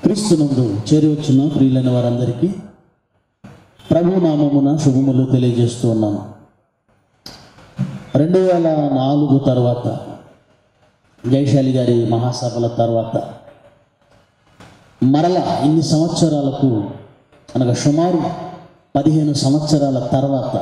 క్రీస్తునందు చేరి వచ్చిన ప్రియులైన వారందరికీ ప్రభు నామమున శుభములు తెలియజేస్తూ ఉన్నాను రెండు వేల నాలుగు తర్వాత జయశాలి గారి మహాసభల తర్వాత మరల ఇన్ని సంవత్సరాలకు అనగా సుమారు పదిహేను సంవత్సరాల తర్వాత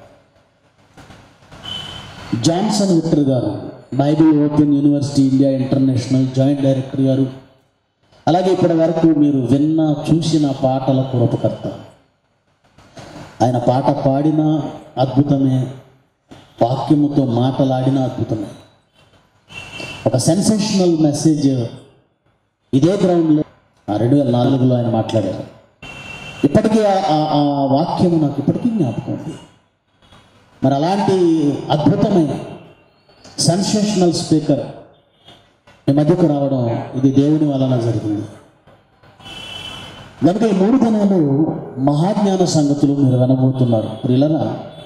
జాన్సన్ విక్టర్ గారు Bible open university India international joint director గారు అలాగే ఇప్పటి వరకు మీరు విన్న చూసిన పాటలకు రూపకర్త ఆయన పాట పాడిన అద్భుతమే వాక్యముతో మాటలాడిన అద్భుతమే ఒక సెన్సేషనల్ మెసేజ్ ఇదే గ్రౌండ్లో రెండు వేల నాలుగులో ఆయన మాట్లాడారు ఇప్పటికీ ఆ- ఆ- ఆ వాక్యము నాకు ఇప్పటికీ జ్ఞాపకం ఉంది మరి అలాంటి అద్భుతమైన సెన్సేషనల్ స్పీకర్ ఈ మధ్యకు రావడం ఇది దేవుని వలన జరిగింది కనుక ఈ మూడు దినాలు మహాజ్ఞాన సంగతులు మీరు వినబోతున్నారు ప్రియులన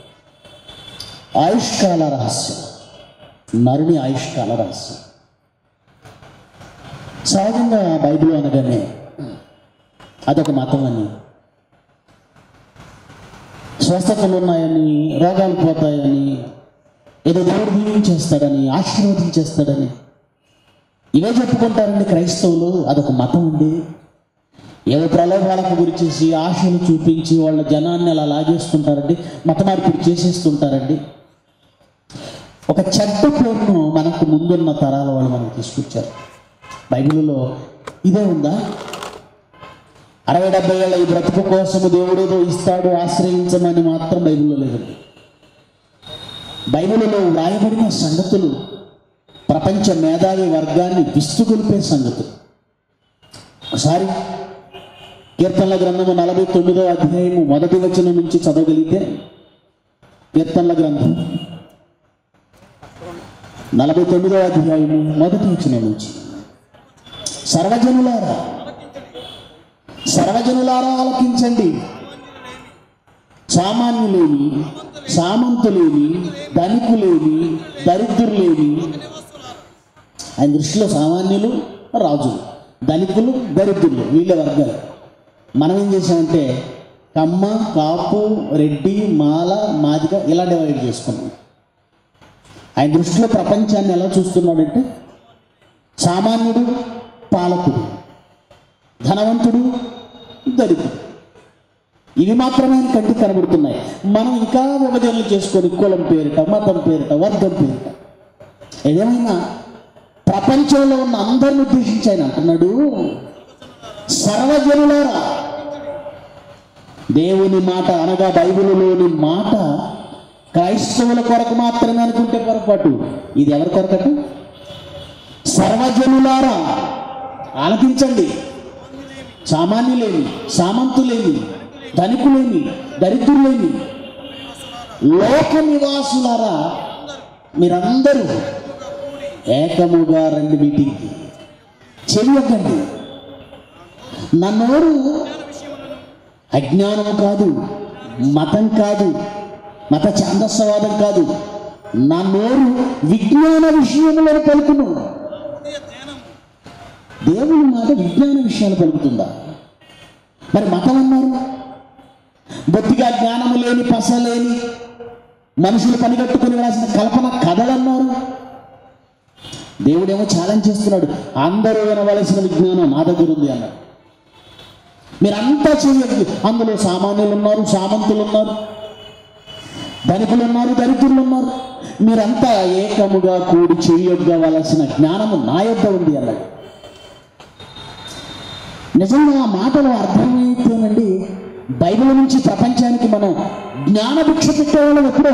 ఆయుష్కాల రహస్యం నరుని ఆయుష్కాల రహస్యం సహజంగా బైబిల్ అనగానే అదొక మతం అని స్వస్థతలు ఉన్నాయని రోగాలు పోతాయని ఏదో దేవుడు దీవించేస్తాడని ఆశీర్వదించేస్తాడని ఇవే చెప్పుకుంటారండి క్రైస్తవులు అదొక మతం అండి ఏవో ప్రలోభాలకు గురి చేసి ఆశలు చూపించి వాళ్ళ జనాన్ని అలా లాగేస్తుంటారండి మత మార్పిడి చేసేస్తుంటారండి ఒక చెడ్డ పేరును మనకు ముందున్న తరాల వాళ్ళు మనకు తీసుకొచ్చారు బైబిల్లో ఇదే ఉందా అరవై డెబ్బై ఏళ్ళ ఈ బ్రతుకు కోసము దేవుడు ఏదో ఇస్తాడు ఆశ్రయించమని మాత్రం బైబిల్లో లేదండి బైబిల్లో వ్రాయబడిన సంగతులు ప్రపంచ మేధావి వర్గాన్ని విస్తుగొల్పే సంగతులు ఒకసారి కీర్తనల గ్రంథము నలభై తొమ్మిదో అధ్యాయము మొదటి వచనం నుంచి చదవగలిగితే కీర్తనల గ్రంథం నలభై తొమ్మిదో అధ్యాయము మొదటి వచనం నుంచి సర్వజనులారా సర్వజనులారా ఆలకించండి సామాన్యులేని సామంతులేని ధనికులేని దరిద్రులేని ఆయన దృష్టిలో సామాన్యులు రాజులు ధనికులు దరిద్రులు వీళ్ళ వర్గాలు మనం ఏం చేసామంటే కమ్మ కాపు రెడ్డి మాల మాదిగ ఇలా డివైడ్ చేసుకున్నాం ఆయన దృష్టిలో ప్రపంచాన్ని ఎలా చూస్తున్నాడంటే సామాన్యుడు పాలకుడు ధనవంతుడు దరిద్రుడు ఇవి మాత్రమే ఆయన కంటికి కనబడుతున్నాయి మనం ఇంకా విభజనలు చేసుకొని కులం పేరిట మతం పేరిట వర్గం పేరిట ఏదేమైనా ప్రపంచంలో ఉన్న అందరిని ఉద్దేశించి ఆయన అంటున్నాడు సర్వజనులారా దేవుని మాట అనగా బైబిలులోని మాట క్రైస్తవుల కొరకు మాత్రమే అనుకుంటే పొరపాటు ఇది ఎవరి కొరకట సర్వజనులారా ఆలకించండి సామాన్యులేని సామంతులేని ధనికులేని దరిద్రులేని లోక నివాసులారా మీరందరూ ఏకముగా రండి మీటింగ్కి చెయ్యకండి నా నోరు అజ్ఞానం కాదు మతం కాదు మత ఛాందస్సవాదం కాదు నా నోరు విజ్ఞాన విషయములను పలుకును దేవుని మాట విజ్ఞాన విషయాలు పలుకుతుందా మరి మతం అన్నారు బొత్తిగా జ్ఞానము లేని పస లేని మనుషులు పనిగట్టుకుని రాసిన కల్పన కథలు అన్నారు దేవుడేమో ఛాలెంజ్ చేస్తున్నాడు అందరూ వినవలసిన విజ్ఞానం నా దగ్గర ఉంది అన్నాడు మీరంతా చేయండి అందులో సామాన్యులు ఉన్నారు సామంతులు ఉన్నారు ధనికులు ఉన్నారు దరిద్రులు ఉన్నారు మీరంతా ఏకముగా కూడి చేయొగ్గవలసిన జ్ఞానము నా యొద్ద ఉంది అన్నాడు నిజంగా ఆ మాటలు అర్థమైతేనండి బైబిల్ నుంచి ప్రపంచానికి మనం జ్ఞానభిక్ష పెట్టేవాళ్ళం ఎప్పుడో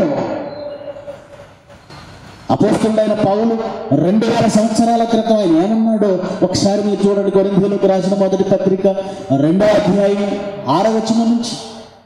అపోస్తుండైన పౌలు రెండు వేల సంవత్సరాల క్రితం ఆయన ఏమన్నాడో ఒకసారి మీరు చూడండి కొరింథీయులకు రాసిన మొదటి పత్రిక రెండవ అధ్యాయం ఆరో వచనం నుంచి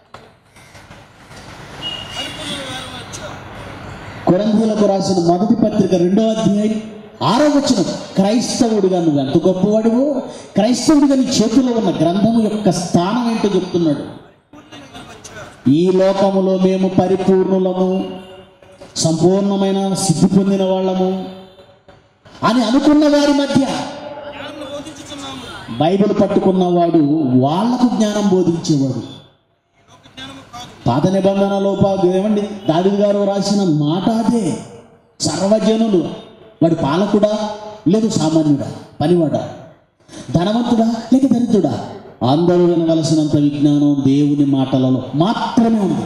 కొరంథీయులకు రాసిన మొదటి పత్రిక రెండవ అధ్యాయం ఆరో వచనం క్రైస్తవుడిగా నువ్వు ఎంత గొప్పవాడివో క్రైస్తవుడిగా నీ చేతిలో ఉన్న గ్రంథము యొక్క స్థానం ఏంటో చెప్తున్నాడు ఈ లోకములో మేము పరిపూర్ణులము సంపూర్ణమైన సిద్ధి పొందిన వాళ్ళము అని అనుకున్న వారి మధ్య బైబిల్ పట్టుకున్నవాడు వాళ్లకు జ్ఞానం బోధించేవాడు పాత నిబంధనలో పా- ఏమండి దావిది గారు రాసిన మాట అదే సర్వజనులు వాడు పాలకుడా లేదు సామాన్యుడా పనివాడా ధనవంతుడా లేక దరిద్రుడా అందరూ వినవలసినంత విజ్ఞానం దేవుని మాటలలో మాత్రమే ఉంది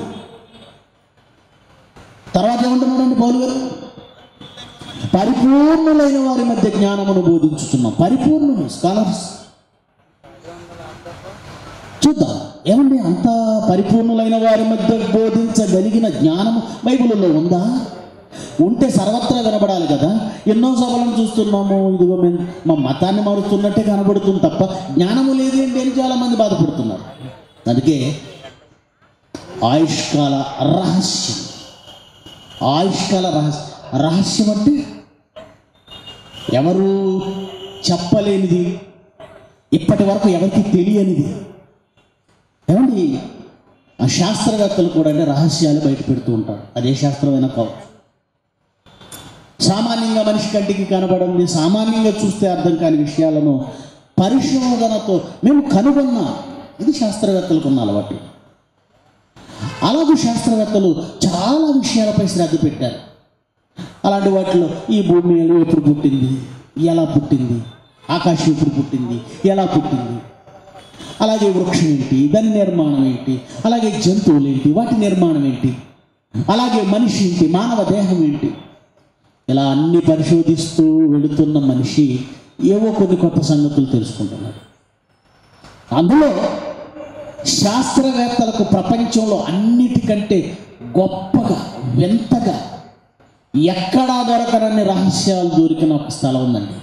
తర్వాత ఏమంటున్నాడండి పౌలు గారు పరిపూర్ణులైన వారి మధ్య జ్ఞానమును బోధించుతున్నాం పరిపూర్ణులు స్కాలర్స్ చూద్దాం ఏమండి అంత పరిపూర్ణులైన వారి మధ్య బోధించగలిగిన జ్ఞానము బైబిల్లో ఉందా ఉంటే సర్వత్రా వినబడాలి కదా ఎన్నో సభలను చూస్తున్నాము ఇదిగో మేము మా మతాన్ని మారుస్తున్నట్టే కనబడుతుంది తప్ప జ్ఞానము లేదు ఏంటి అని చాలా మంది బాధపడుతున్నారు అందుకే ఆయుష్కాల రహస్యం ఆయుష్కాల రహస్యం రహస్యం అంటే ఎవరు చెప్పలేనిది ఇప్పటి వరకు ఎవరికి తెలియనిది ఏమండి ఆ శాస్త్రవేత్తలు కూడా అంటే రహస్యాలు బయట పెడుతూ ఉంటారు అదే శాస్త్రమైనా కావచ్చు సామాన్యంగా మనిషి కంటికి కనబడింది సామాన్యంగా చూస్తే అర్థం కాని విషయాలను పరిశోధనతో మేము కనుగొన్నాం ఇది శాస్త్రవేత్తలకు ఉన్న అలవాటు అలాగే శాస్త్రవేత్తలు చాలా విషయాలపై శ్రద్ధ పెట్టారు అలాంటి వాటిలో ఈ భూమి ఎప్పుడు పుట్టింది ఎలా పుట్టింది ఆకాశం ఎప్పుడు పుట్టింది ఎలా పుట్టింది అలాగే వృక్షం ఏంటి దాని నిర్మాణం ఏంటి అలాగే జంతువులు ఏంటి వాటి నిర్మాణం ఏంటి అలాగే మనిషి ఏంటి మానవ దేహం ఏంటి ఇలా అన్ని పరిశోధిస్తూ వెళుతున్న మనిషి ఏవో కొన్ని కొత్త సంగతులు తెలుసుకుంటున్నాడు అందులో శాస్త్రవేత్తలకు ప్రపంచంలో అన్నిటికంటే గొప్పగా వింతగా ఎక్కడా దొరకనన్ని రహస్యాలు దొరికిన ఒక స్థలం ఉందండి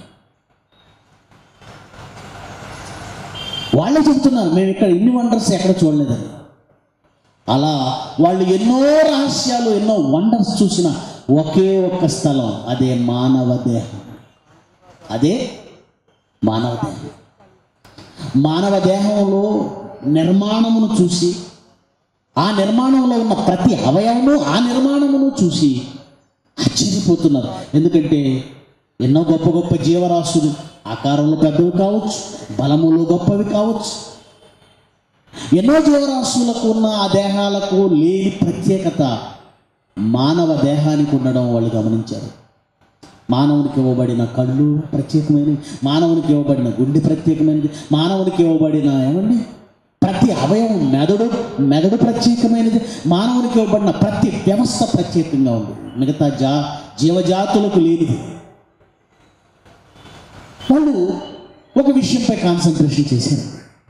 వాళ్ళే చెప్తున్నారు మేము ఇక్కడ ఇన్ని వండర్స్ ఎక్కడ చూడలేదని అలా వాళ్ళు ఎన్నో రహస్యాలు ఎన్నో వండర్స్ చూసిన ఒకే ఒక్క స్థలం అదే మానవ దేహం అదే మానవ దేహం మానవ దేహంలో నిర్మాణమును చూసి ఆ నిర్మాణంలో ఉన్న ప్రతి అవయవము ఆ నిర్మాణమును చూసి ఆశ్చర్యపోతున్నారు ఎందుకంటే ఎన్నో గొప్ప గొప్ప జీవరాశులు ఆకారంలో పెద్దవి కావచ్చు బలములో గొప్పవి కావచ్చు ఎన్నో జీవరాశులకు ఉన్న ఆ దేహాలకు లేని ప్రత్యేకత మానవ దేహానికి ఉండడం వాళ్ళు గమనించారు మానవునికి ఇవ్వబడిన కళ్ళు ప్రత్యేకమైనవి మానవునికి ఇవ్వబడిన గుండె ప్రత్యేకమైనది మానవునికి ఇవ్వబడిన ఏమండి ప్రతి అవయవం మెదడు మెదడు ప్రత్యేకమైనది మానవునికి ఇవ్వబడిన ప్రతి వ్యవస్థ ప్రత్యేకంగా ఉంది మిగతా జా జీవజాతులకు లేనిది వాళ్ళు ఒక విషయంపై కాన్సన్ట్రేషన్ చేశారు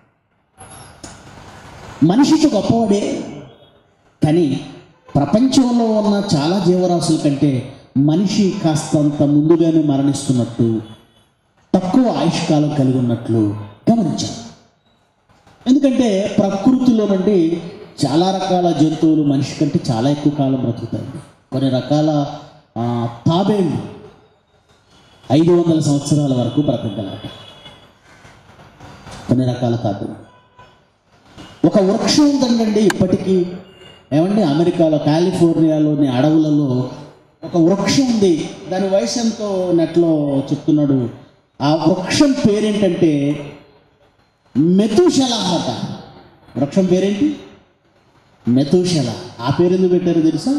మనిషికి గొప్పవాడే కానీ ప్రపంచంలో ఉన్న చాలా జీవరాశుల కంటే మనిషి కాస్తంత ముందుగానే మరణిస్తున్నట్టు తక్కువ ఆయుష్కాలం కలిగి ఉన్నట్లు గమనించారు ఎందుకంటే ప్రకృతిలో నుండి చాలా రకాల జంతువులు మనిషి కంటే చాలా ఎక్కువ కాలం బ్రతుకుతాయి కొన్ని రకాల ఆ, తాబేళ్ళు ఐదు వందల సంవత్సరాల వరకు బ్రతకగలట కొన్ని రకాల తాబేళ్ళు ఒక వృక్షం ఉందండి ఇప్పటికీ ఏమండి అమెరికాలో కాలిఫోర్నియాలోని అడవులలో ఒక వృక్షం ఉంది దాని వయసు ఎంతో నెట్లో చెప్తున్నాడు ఆ వృక్షం పేరేంటంటే మెతుశల అన్నట వృక్షం పేరేంటి మెతుశల ఆ పేరు ఎందుకు పెట్టారో తెలుసా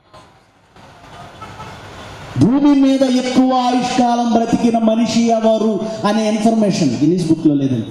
భూమి మీద ఎక్కువ ఆయుష్కాలం బ్రతికిన మనిషి ఎవరు అనే ఇన్ఫర్మేషన్ గిన్నీస్ బుక్లో లేదండి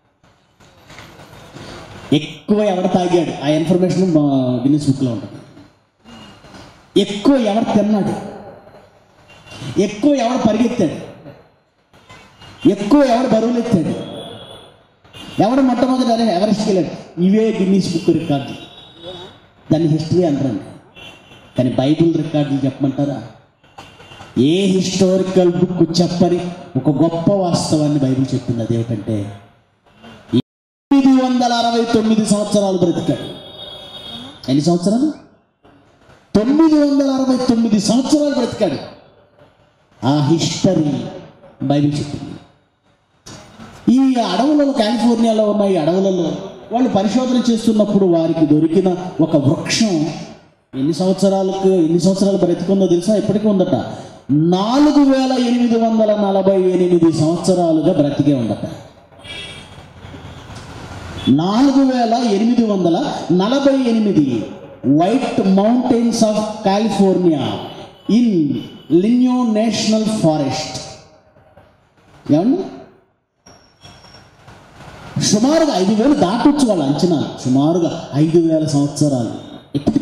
ఎక్కువ ఎవడు తాగాడు ఆ ఇన్ఫర్మేషన్ మా గిన్నీస్ బుక్లో ఉంటుంది ఎక్కువ ఎవడు తిన్నాడు ఎక్కువ ఎవడు పరిగెత్తాడు ఎక్కువ ఎవడు బరువులు ఎత్తాడు ఎవడు మొట్టమొదటి అదే ఎవరెస్ట్కి వెళ్ళాడు ఇవే గిన్నీస్ బుక్ రికార్డు దాన్ని హిస్టరీ అంటారండి కానీ బైబిల్ రికార్డులు చెప్పమంటారా ఏ హిస్టారికల్ బుక్ చెప్పని ఒక గొప్ప వాస్తవాన్ని బైబిల్ చెప్తుంది అదేమిటంటే ఎనిమిది వందల అరవై తొమ్మిది సంవత్సరాలు బ్రతికాడు ఎన్ని సంవత్సరాలు తొమ్మిది వందల అరవై తొమ్మిది సంవత్సరాలు బ్రతికాడు ఆ హిస్టరీ బైబిల్ చెప్తుంది ఈ అడవులలో కాలిఫోర్నియాలో ఉన్న ఈ అడవులలో వాళ్ళు పరిశోధన చేస్తున్నప్పుడు వారికి దొరికిన ఒక వృక్షం ఎన్ని సంవత్సరాలకు ఎన్ని సంవత్సరాలు బ్రతికుందో తెలుసా ఇప్పటికీ ఉందట నాలుగు వేల ఎనిమిది వందల నలభై ఎనిమిది సంవత్సరాలుగా బ్రతికే ఉందట నాలుగు వేల ఎనిమిది వందల నలభై ఎనిమిది white mountains of California in Inyo national forest ఏమండి సుమారుగా ఐదు వేలు దాటొచ్చు వాళ్ళ అంచనా సుమారుగా ఐదు వేల సంవత్సరాలు ఇప్పటికి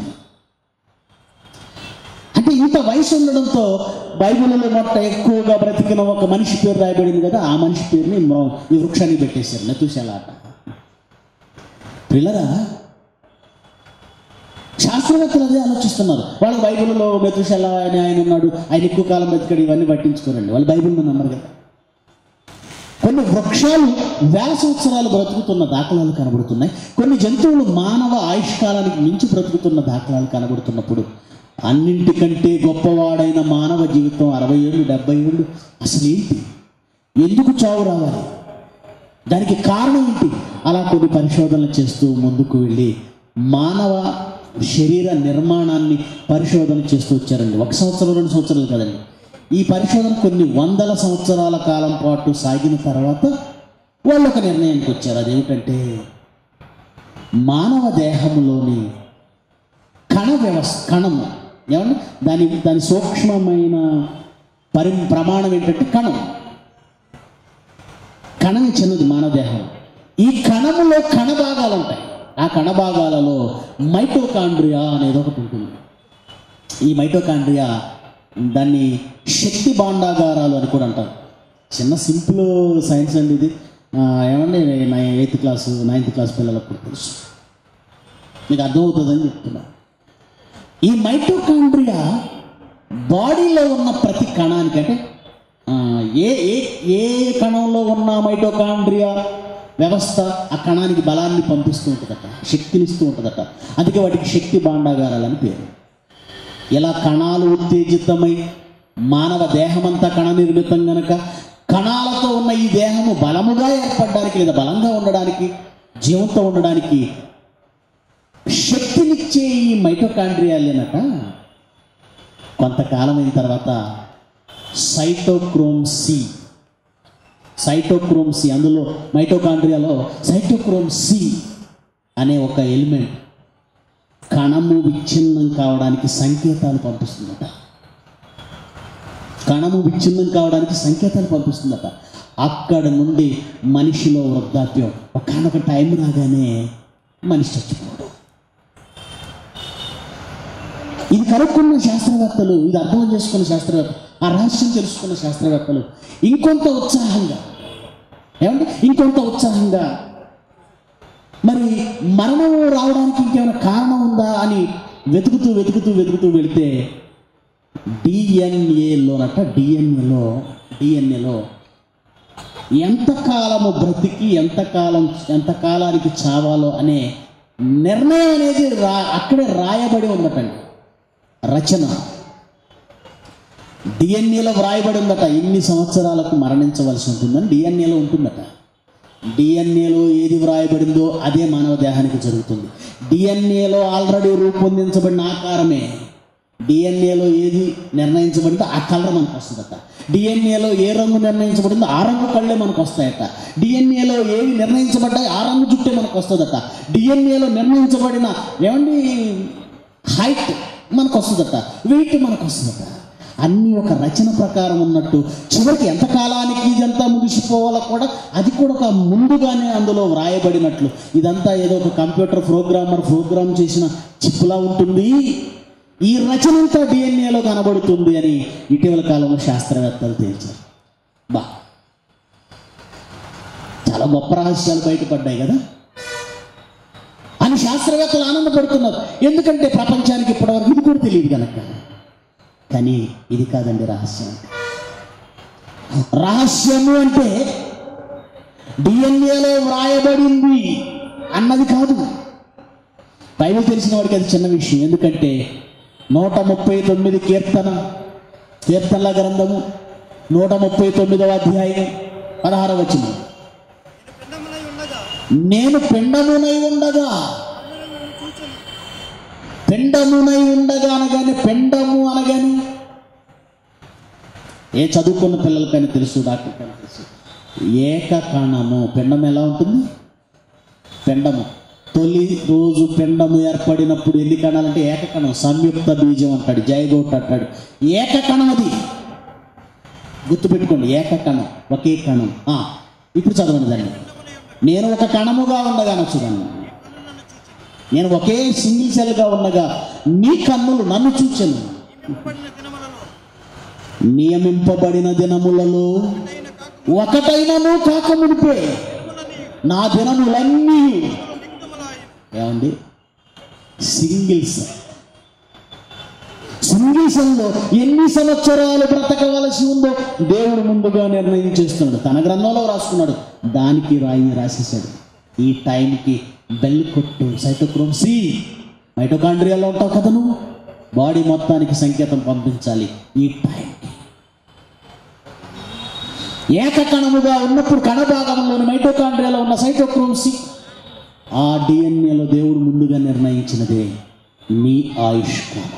అంటే ఇంత వయసు ఉండడంతో బైబిల్లో మొట్ట ఎక్కువగా బ్రతికిన ఒక మనిషి పేరు రాయబడింది కదా ఆ మనిషి పేరుని మ్రో- ఈ వృక్షాన్ని పెట్టేశారు నతుశలాట పిల్లరా శాస్త్రవేత్తలు అదే ఆలోచిస్తున్నారు వాళ్ళు బైబిల్లో మెతుశల అని ఆయన ఉన్నాడు ఆయన ఎక్కువ కాలం బతికాడు ఇవన్నీ పట్టించుకోరండి వాళ్ళు బైబిల్ని నమ్మరు కదా కొన్ని వృక్షాలు వేల సంవత్సరాలు బ్రతుకుతున్న దాఖలాలు కనబడుతున్నాయి కొన్ని జంతువులు మానవ ఆయుష్కాలానికి మించి బ్రతుకుతున్న దాఖలాలు కనబడుతున్నప్పుడు అన్నింటికంటే గొప్పవాడైన మానవ జీవితం అరవై ఏళ్ళు డెబ్బై ఏళ్ళు అసలు ఏంటి ఎందుకు చావు రావాలి దానికి కారణం ఏంటి అలా కొన్ని పరిశోధనలు చేస్తూ ముందుకు వెళ్ళి మానవ శరీర నిర్మాణాన్ని పరిశోధన చేస్తూ వచ్చారండి ఒక సంవత్సరం రెండు సంవత్సరాలు కదండి ఈ పరిశోధన కొన్ని వందల సంవత్సరాల కాలం పాటు సాగిన తర్వాత వాళ్ళు ఒక నిర్ణయానికి వచ్చారు అదేమిటంటే మానవ దేహంలోని కణ వ్యవస్థ కణము ఏమండి దాని దాని సూక్ష్మమైన పరి ప్రమాణం ఏంటంటే కణం కణం చిన్నది మానవ దేహం ఈ కణములో కణ భాగాలు ఉంటాయి ఆ కణ భాగాలలో మైటోకాండ్రియా అనేది ఒకటి ఉంటుంది ఈ మైటోకాండ్రియా దాన్ని శక్తి భాండాగారాలు అని కూడా అంటారు చిన్న సింపుల్ సైన్స్ అండి ఇది ఆ, ఏమండి నా ఎయిత్ క్లాస్ నైన్త్ క్లాస్ పిల్లలకు కూడా తెలుసు మీకు అర్థమవుతుందని చెప్తున్నా ఈ మైటోకాండ్రియా బాడీలో ఉన్న ప్రతి కణానికి అంటే ఆ, ఏ ఏ ఏ కణంలో ఉన్న మైటోకాండ్రియా వ్యవస్థ ఆ కణానికి బలాన్ని పంపిస్తూ ఉంటుందట శక్తినిస్తూ ఉంటుందట అందుకే వాటికి శక్తి భాండాగారాలని పేరు ఇలా కణాలు ఉత్తేజితమై మానవ దేహమంతా కణ నిర్మితం గనక కణాలతో ఉన్న ఈ దేహము బలముగా ఏర్పడడానికి లేదా బలంగా ఉండడానికి జీవంతో ఉండడానికి శక్తినిచ్చే ఈ మైటోకాండ్రియాలేనట కొంతకాలం అయిన తర్వాత సైటోక్రోమ్ సి సైటోక్రోమ్ సి అందులో మైటోకాండ్రియాలో సైటోక్రోమ్ సి అనే ఒక ఎలిమెంట్ కణము విచ్ఛిన్నం కావడానికి సంకేతాలు పంపిస్తుందట కణము విచ్ఛిన్నం కావడానికి సంకేతాలు పంపిస్తుందట అక్కడ నుండి మనిషిలో వృద్ధాప్యం ఒకనొక టైం రాగానే మనిషి చచ్చిపోవడం ఇది కనుక్కున్న శాస్త్రవేత్తలు ఇది అర్థం చేసుకున్న శాస్త్రవేత్తలు ఆ రహస్యం తెలుసుకున్న శాస్త్రవేత్తలు ఇంకొంత ఉత్సాహంగా ఏమంటే ఇంకొంత ఉత్సాహంగా మరి మరణం రావడానికి ఇంకేమైనా కారణం ఉందా అని వెతుకుతూ వెతుకుతూ వెతుకుతూ వెళితే డిఎన్ఏలోనట డిఎన్ఏలో డిఎన్ఏలో ఎంతకాలము బ్రతికి ఎంతకాలం ఎంతకాలానికి చావాలో అనే నిర్ణయం అనేది రా అక్కడే రాయబడి ఉందటండి రచన డిఎన్ఏలో వ్రాయబడి ఉందట ఇన్ని సంవత్సరాలకు మరణించవలసి ఉంటుందని డిఎన్ఏలో ఉంటుందట డిఎన్ఏలో ఏది వ్రాయబడిందో అదే మానవ దేహానికి జరుగుతుంది డిఎన్ఏలో ఆల్రెడీ రూపొందించబడిన ఆకారమే డిఎన్ఏలో ఏది నిర్ణయించబడిందో ఆ కలర్ మనకు వస్తుందట డిఎన్ఏలో ఏ రంగు నిర్ణయించబడిందో ఆ రంగు కళ్ళే మనకు వస్తాయట డిఎన్ఏలో ఏవి నిర్ణయించబడ్డాయి ఆ రంగు జుట్టే మనకు వస్తుందట డిఎన్ఏలో నిర్ణయించబడిన ఏమండి హైట్ మనకు వస్తుందట వెయిట్ మనకు వస్తుందట అన్నీ ఒక రచన ప్రకారం ఉన్నట్టు చివరికి ఎంత కాలానికి ఇదంతా ముగిసిపోవాలో కూడా అది కూడా ఒక ముందుగానే అందులో వ్రాయబడినట్లు ఇదంతా ఏదో ఒక కంప్యూటర్ ప్రోగ్రామర్ ప్రోగ్రామ్ చేసిన చిప్పులా ఉంటుంది ఈ రచన అంతా డిఎన్ఏలో కనబడుతుంది అని ఇటీవల కాలంలో శాస్త్రవేత్తలు తేల్చారు బా చాలా గొప్ప రహస్యాలు బయటపడ్డాయి కదా అని శాస్త్రవేత్తలు ఆనందపడుతున్నారు ఎందుకంటే ప్రపంచానికి ఇప్పటివరకు ఇది కూడా తెలియదు కనుక కానీ ఇది కాదండి రహస్యం రహస్యము అంటే డిఎన్ఏలో వ్రాయబడింది అన్నది కాదు బైబిల్ తెలిసిన వాడికి అది చిన్న విషయం ఎందుకంటే నూట ముప్పై తొమ్మిది కీర్తన కీర్తనల గ్రంథము నూట ముప్పై తొమ్మిదవ అధ్యాయం పదహారవ వచనం పిండములై ఉండగా నేను పిండమునై ఉండగా అందరూ నన్ను చూచెను పిండమునై ఉండగా అనగానే పిండము అనగానే ఏ చదువుకున్న పిల్లలకైనా తెలుసు డాక్టర్ కైనా తెలుసు ఏక కణము పిండం ఎలా ఉంటుంది పిండము తొలి రోజు పిండము ఏర్పడినప్పుడు ఎన్ని కణాలంటే ఏకకణం సంయుక్త బీజం అంటాడు జయగౌట్ అంటాడు ఏకకణం అది గుర్తుపెట్టుకోండి ఏకకణం ఒకే కణం ఆ, ఇప్పుడు చదవండి దాన్ని నేను ఒక కణముగా ఉండగాను చూడండి నేను ఒకే సింగిల్ సెల్గా ఉండగా నీ కన్నులు నన్ను చూచెను నింపబడిన దినములలో నియమింపబడిన దినములలో అయిన కాక ఒకటైనను కాక మునిపే దినములని నా దినములన్నీ రిక్తములాయి ఏమండి సింగిల్స్ సింగిల్సంలో ఎన్ని సంవత్సరాలు బ్రతకవలసి ఉందో దేవుడు ముందుగా నిర్ణయం చేస్తున్నాడు తన గ్రంథంలో రాసుకున్నాడు దానికి రాయి రాసేసాడు ఈ టైంకి బెల్ కొట్టు సైటోక్రోమ్ సి మైటోకాండ్రియాలో ఉంటావు కదా నువ్వు బాడీ మొత్తానికి సంకేతం పంపించాలి ఈ టైంకి ఏకకణముగా ఉన్నప్పుడు కణభాగంలోని మైటోకాండ్రియాలో ఉన్న సైటోక్రోమ్ సి ఆ డిఎన్ఏలో దేవుడు ముందుగా నిర్ణయించినదే నీ ఆయుష్కాలం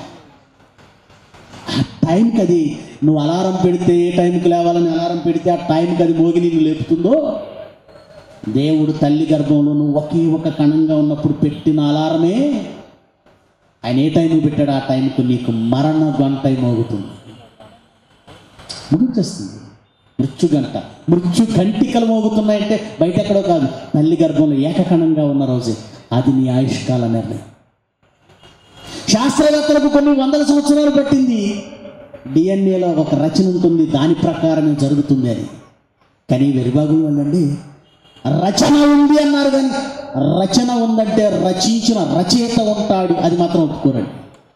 ఆ టైంకి అది నువ్వు అలారం పెడితే ఏ టైంకి లేవాలని అలారం పెడితే ఆ టైంకి అది మోగి నిన్ను లేపుతుందో దేవుడు తల్లి గర్భంలో నువ్వు ఒకే ఒక కణంగా ఉన్నప్పుడు పెట్టిన అలారమే ఆయన ఏ టైంకి పెట్టాడు ఆ టైంకి నీకు మరణ గంట మోగుతుంది ముగించేస్తుంది మృత్యు గంట మృత్యు గంటికలు మోగుతున్నాయంటే బయట ఎక్కడో కాదు తల్లి గర్భంలో ఏకకణంగా ఉన్న రోజే అది నీ ఆయుష్కాల నిర్ణయం శాస్త్రవేత్తలకు కొన్ని వందల సంవత్సరాలు పట్టింది డిఎన్ఏలో ఒక రచన ఉంటుంది దాని ప్రకారమే జరుగుతుంది అది కానీ వెరిబాగులు వాళ్ళండి రచన ఉంది అన్నారు కానీ రచన ఉందంటే రచించిన రచయిత ఉంటాడు అది మాత్రం ఒప్పుకోరండి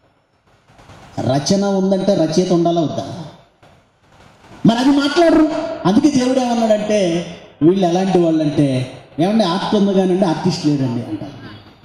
రచన ఉందంటే రచయిత ఉండాలా వద్దా మరి అది మాట్లాడరు అందుకే దేవుడు ఏమన్నాడంటే వీళ్ళు ఎలాంటి వాళ్ళంటే ఏమంటే ఆర్ట్ ఉంది కానండి ఆర్టిస్ట్ లేడండి అంటారు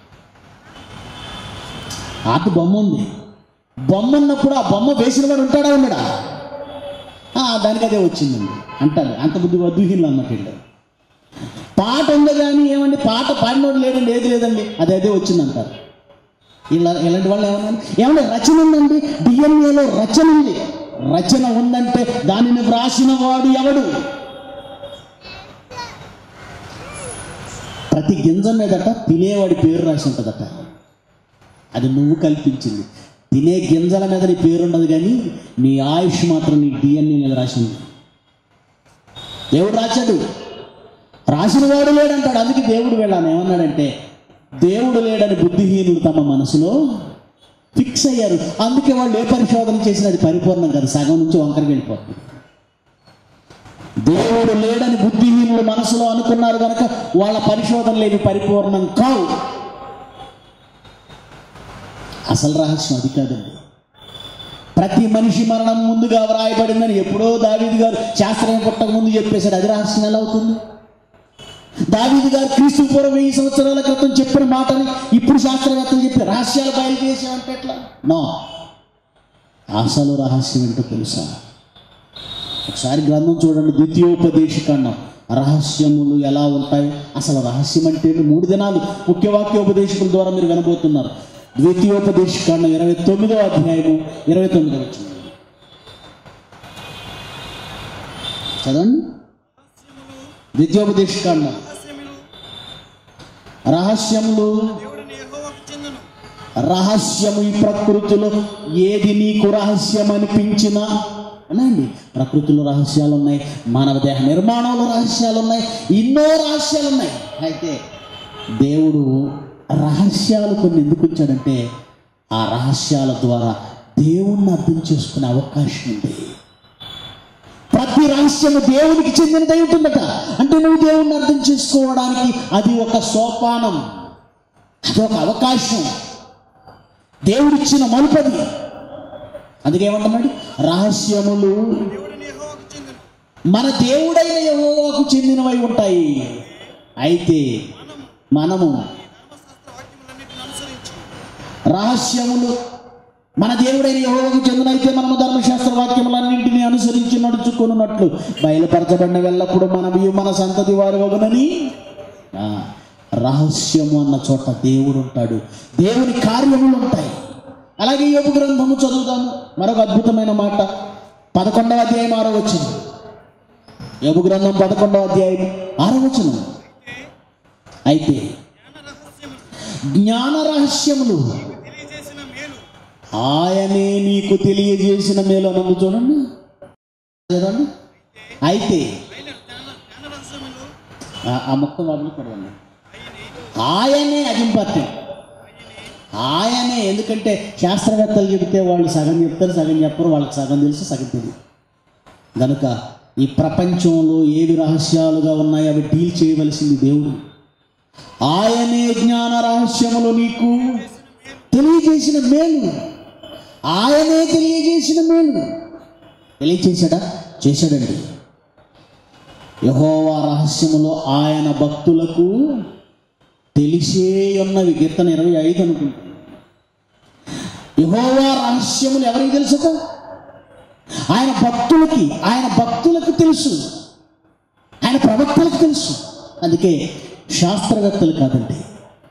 ఆర్ట్ బొమ్మ ఉంది బొమ్మ ఉన్నప్పుడు ఆ బొమ్మ వేసిన వాడు ఉంటాడా ఉన్నాడా ఆ, దానికి అదే వచ్చిందండి అంటారు అంత బుద్ధి వద్దుహీనులు అన్నట్టు వీళ్ళు. పాట ఉంది కానీ ఏమండి పాట పాడినోడు లేదండి ఏది లేదండి అది అదే వచ్చింది అంటారు ఇలా ఇలాంటి వాళ్ళు ఏమన్నా ఏమంటే రచన ఉందండి డిఎన్ఏలో రచన ఉంది రచన ఉందంటే దానిని వ్రాసిన వాడు ఎవడు ప్రతి గింజ మీదట తినేవాడి పేరు రాసి ఉంటుందట అది నువ్వు కల్పించింది తినే గింజల మీద నీ పేరు ఉండదు కానీ నీ ఆయుష్ మాత్రం నీ డిఎన్ఏ మీద రాసింది దేవుడు రాశాడు రాసిన వాడు లేడంటాడు అందుకే దేవుడు వెళ్ళాను ఏమన్నాడంటే దేవుడు లేడని బుద్ధిహీనులు తమ మనసులో ఫిక్స్ అయ్యారు అందుకే వాళ్ళు ఏ పరిశోధన చేసినా అది పరిపూర్ణం కాదు సగం నుంచి వంకరకి వెళ్ళిపోతుంది దేవుడు లేడని బుద్ధిహీనులు మనసులో అనుకున్నారు కనుక వాళ్ళ పరిశోధనలు ఏవి పరిపూర్ణం కావు అసలు రహస్యం అది కాదండి ప్రతి మనిషి మరణం ముందుగా వ్రాయబడిందని ఎప్పుడో దావీదు గారు శాస్త్రం పుట్టక ముందు చెప్పేశాడు అది రహస్యం ఎలా అవుతుంది దావీదు గారు క్రీస్తు పూర్వం వెయ్యి సంవత్సరాల క్రితం చెప్పిన మాటని ఇప్పుడు శాస్త్రవేత్తలు చెప్పి రహస్యాలు బయలు చేసామంటే ఎట్లా నో అసలు రహస్యం ఏంటో తెలుసా ఒకసారి గ్రంథం చూడండి ద్వితీయోపదేశకాండం రహస్యములు ఎలా ఉంటాయి అసలు రహస్యం అంటే ఏంటి? మూడు దినాలు ముఖ్యవాక్యోపదేశకుల ద్వారా మీరు వినబోతున్నారు ద్వితీయోపదేశకాండం ఇరవై తొమ్మిదో అధ్యాయము ఇరవై తొమ్మిదో వచ్చింది చదవండి ద్వితీయోపదేశకాండం రహస్యములు రహస్యములు దేవుడిని యెహోవాకు చెందును రహస్యము ఈ ప్రకృతిలో ఏది నీకు రహస్యం అనిపించినా అవునండి ప్రకృతిలో రహస్యాలు ఉన్నాయి మానవ దేహ నిర్మాణంలో రహస్యాలు ఉన్నాయి ఎన్నో రహస్యాలు ఉన్నాయి అయితే దేవుడు రహస్యాలు కొన్ని ఎందుకు ఉంచాడంటే ఆ రహస్యాల ద్వారా దేవుణ్ణి అర్థం చేసుకునే అవకాశం ఉంది ప్రతి రహస్యము దేవునికి చెందినదై ఉంటుందట అంటే నువ్వు దేవుణ్ణి అర్థం చేసుకోవడానికి అది ఒక సోపానం అది ఒక అవకాశం దేవుడిచ్చిన మలుపది అందుకే ఏమంటున్నాడు రహస్యములు దేవుడిని యెహోవాకు చెందును మన దేవుడైన యెహోవాకు చెందినవై ఉంటాయి అయితే మనము ధర్మశాస్త్ర వాక్యములన్నిటిని అనుసరించి రహస్యములు మన దేవుడైన యెహోవాకు చెందినైతే మనము ధర్మశాస్త్ర వాక్యములన్నింటినీ అనుసరించి నడుచుకున్నట్లు బయలుపరచబడిన వెళ్ళప్పుడు మనవి మన సంతతి వారి వగునని ఆ, రహస్యము అన్న చోట దేవుడు ఉంటాడు దేవుని కార్యములు ఉంటాయి అలాగే యోగు గ్రంథము చదువుదాము మరొక అద్భుతమైన మాట పదకొండవ అధ్యాయం ఆరో వచ్చింది యోగు గ్రంథం పదకొండవ అధ్యాయం ఆరో వచ్చిన అయితే జ్ఞాన రహస్యములు తెలియజేసిన మేలు ఆయనే నీకు తెలియజేసిన మేలు అన్నది చూడండి చూడండి అయితే అయిన జ్ఞాన జ్ఞాన రహస్యములు ఆ- ఆ మొక్క వాళ్ళు పడవండి అయిన ఆయనే అది ఇంపార్టెంట్ ఆయనే ఎందుకంటే శాస్త్రవేత్తలు చెబితే వాళ్ళు సగం చెప్తారు సగం చెప్పరు వాళ్ళకి సగం తెలుసు సగం తెలియదు కనుక ఈ ప్రపంచంలో ఏవి రహస్యాలుగా ఉన్నాయో అవి డీల్ చేయవలసింది దేవుడు ఆయనే జ్ఞాన రహస్యములు నీకు తెలియజేసిన మేలు ఆయనే తెలియజేసిన మేలు తెలియచేశాడా చేశాడండి యహోవా రహస్యములో ఆయన భక్తులకు తెలిసే ఉన్నవి కీర్తన ఇరవై ఐదు అనుకుంటా యహోవా రహస్యములు ఎవరికి తెలుసట ఆయన భక్తులకి ఆయన భక్తులకు తెలుసు ఆయన ప్రవక్తలకు తెలుసు అందుకే శాస్త్రవేత్తలు కాదండి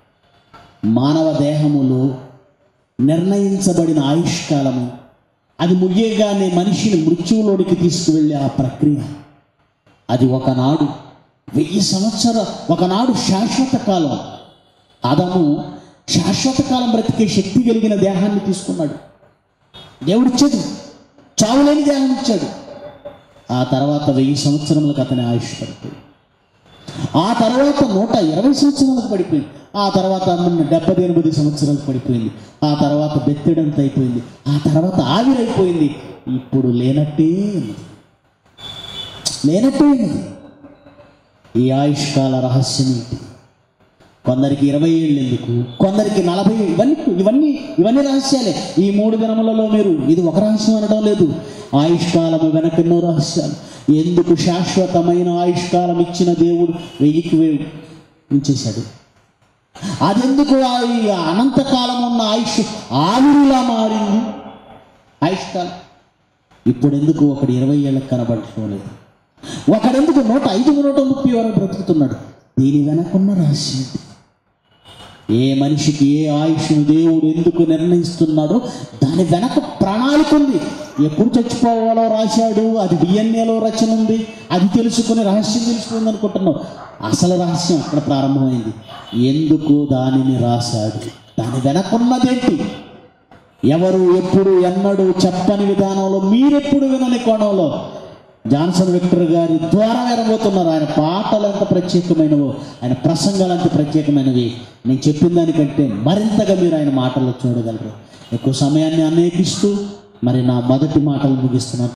మానవ దేహములో నిర్ణయించబడిన ఆయుష్కాలము అది ముగియగానే మనిషిని మృత్యువులోనికి తీసుకువెళ్ళే ఆ ప్రక్రియ అది ఒకనాడు వెయ్యి సంవత్సర ఒకనాడు శాశ్వత కాలం ఆదాము శాశ్వత కాలం బ్రతికే శక్తి కలిగిన దేహాన్ని తీసుకున్నాడు దేవుడిచ్చాడు చావులేని దేహం ఇచ్చాడు ఆ తర్వాత వెయ్యి సంవత్సరములకు అతని ఆయుష్ పడిపోయింది ఆ తర్వాత నూట ఇరవై సంవత్సరాలకు పడిపోయింది ఆ తర్వాత మొన్న డెబ్బై ఎనిమిది సంవత్సరాలకు పడిపోయింది ఆ తర్వాత బెత్తెడంత అయిపోయింది ఆ తర్వాత ఆవిరైపోయింది ఇప్పుడు లేనట్టే ఉన్నది లేనట్టే ఉన్నది ఈ ఆయుష్కాల రహస్యం ఏంటి కొందరికి ఇరవై ఏళ్ళు ఎందుకు కొందరికి నలభై ఇవన్నీ ఇవన్నీ ఇవన్నీ రహస్యాలే ఈ మూడు దినములలో మీరు ఇది ఒక రహస్యం అనడం లేదు ఆయుష్కాలము వెనక ఎన్నో రహస్యాలు ఎందుకు శాశ్వతమైన ఆయుష్కాలం ఇచ్చిన దేవుడు వెయ్యికి వెయ్యి ఉంచేశాడు అదెందుకు ఆ ఈ అనంతకాలం ఉన్న ఆయుష్ ఆవిరిలా మారింది ఆయుష్కాలం ఇప్పుడు ఎందుకు ఒకడు ఇరవై ఏళ్ళకి కనబడటం లేదు ఒకడెందుకు నూట ఐదు నూట ముప్పై వరకు బ్రతుకుతున్నాడు దీని వెనకున్న రహస్యం ఏంటి? ఏ మనిషికి ఏ ఆయుష్ను దేవుడు ఎందుకు నిర్ణయిస్తున్నాడో దాని వెనక ప్రణాళిక ఉంది ఎప్పుడు చచ్చిపోవాలో రాశాడు అది డిఎన్ఏలో రచన ఉంది అది తెలుసుకుని రహస్యం తెలుసుకుంది అనుకుంటున్నావు అసలు రహస్యం అక్కడ ప్రారంభమైంది ఎందుకు దానిని రాశాడు దాని వెనకున్నదేంటి ఎవరు ఎప్పుడు ఎన్నడూ చెప్పని విధానంలో మీరెప్పుడు వినని కోణంలో జాన్సన్ విక్టర్ గారి ద్వారా వినబోతున్నారు ఆయన పాటలు ఎంత ప్రత్యేకమైనవో ఆయన ప్రసంగాలు ఎంత ప్రత్యేకమైనవి నేను చెప్పిన దానికంటే మరింతగా మీరు ఆయన మాటల్లో చూడగలరు ఎక్కువ సమయాన్ని అనేకిస్తూ మరి నా మొదటి మాటలు ముగిస్తున్నాను